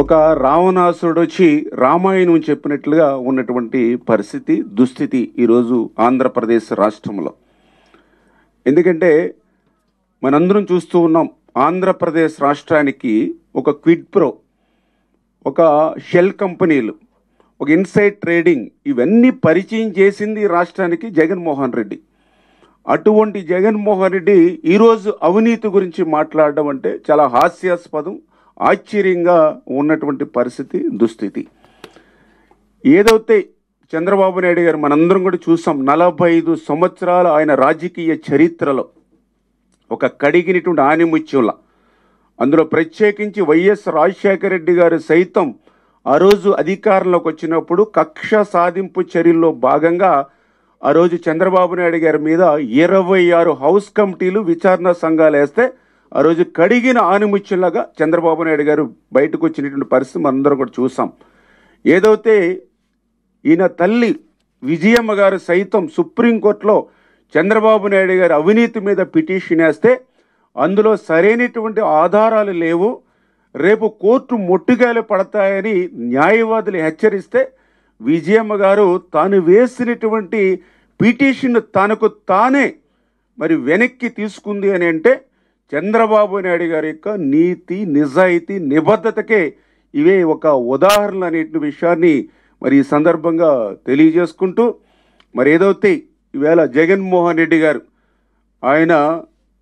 ఒక రావణాసురుడు వచ్చి రామాయణం చెప్పినట్లుగా ఉన్నటువంటి పరిస్థితి దుస్థితి ఈరోజు ఆంధ్రప్రదేశ్ రాష్ట్రంలో ఎందుకంటే మనందరం చూస్తూ ఉన్నాం ఆంధ్రప్రదేశ్ రాష్ట్రానికి ఒక క్విడ్ ప్రో ఒక షెల్ కంపెనీలు ఒక ఇన్సైడ్ ట్రేడింగ్ ఇవన్నీ పరిచయం చేసింది ఈ రాష్ట్రానికి జగన్మోహన్ రెడ్డి అటువంటి జగన్మోహన్ రెడ్డి ఈరోజు అవినీతి గురించి మాట్లాడడం అంటే చాలా హాస్యాస్పదం ఆశ్చర్యంగా ఉన్నటువంటి పరిస్థితి దుస్థితి ఏదైతే చంద్రబాబు నాయుడు గారు మనందరం కూడా చూసాం నలభై ఐదు సంవత్సరాల ఆయన రాజకీయ చరిత్రలో ఒక కడిగినటువంటి ఆనిముత్యంలా అందులో ప్రత్యేకించి వైఎస్ రాజశేఖర రెడ్డి గారు సైతం ఆ రోజు అధికారంలోకి వచ్చినప్పుడు కక్ష సాధింపు చర్యల్లో భాగంగా ఆ రోజు చంద్రబాబు నాయుడు గారి మీద ఇరవై ఆరు హౌస్ కమిటీలు విచారణ సంఘాలు వేస్తే ఆ రోజు కడిగిన ఆనిముత్యంలాగా చంద్రబాబు నాయుడు గారు బయటకు వచ్చినటువంటి పరిస్థితి మనందరం కూడా చూసాం ఏదైతే ఈయన తల్లి విజయమ్మ గారు సైతం సుప్రీంకోర్టులో చంద్రబాబు నాయుడు గారి అవినీతి మీద పిటిషన్ వేస్తే అందులో సరైనటువంటి ఆధారాలు లేవు రేపు కోర్టు మొట్టుగాలు పడతాయని న్యాయవాదులు హెచ్చరిస్తే విజయమ్మ గారు తాను వేసినటువంటి పిటిషన్ తనకు తానే మరి వెనక్కి తీసుకుంది అని అంటే చంద్రబాబు నాయుడు గారి యొక్క నీతి నిజాయితీ నిబద్ధతకే ఇవే ఒక ఉదాహరణ అనేటి విషయాన్ని మరి ఈ సందర్భంగా తెలియజేసుకుంటూ మరి ఏదైతే ఈవేళ జగన్మోహన్ రెడ్డి గారు ఆయన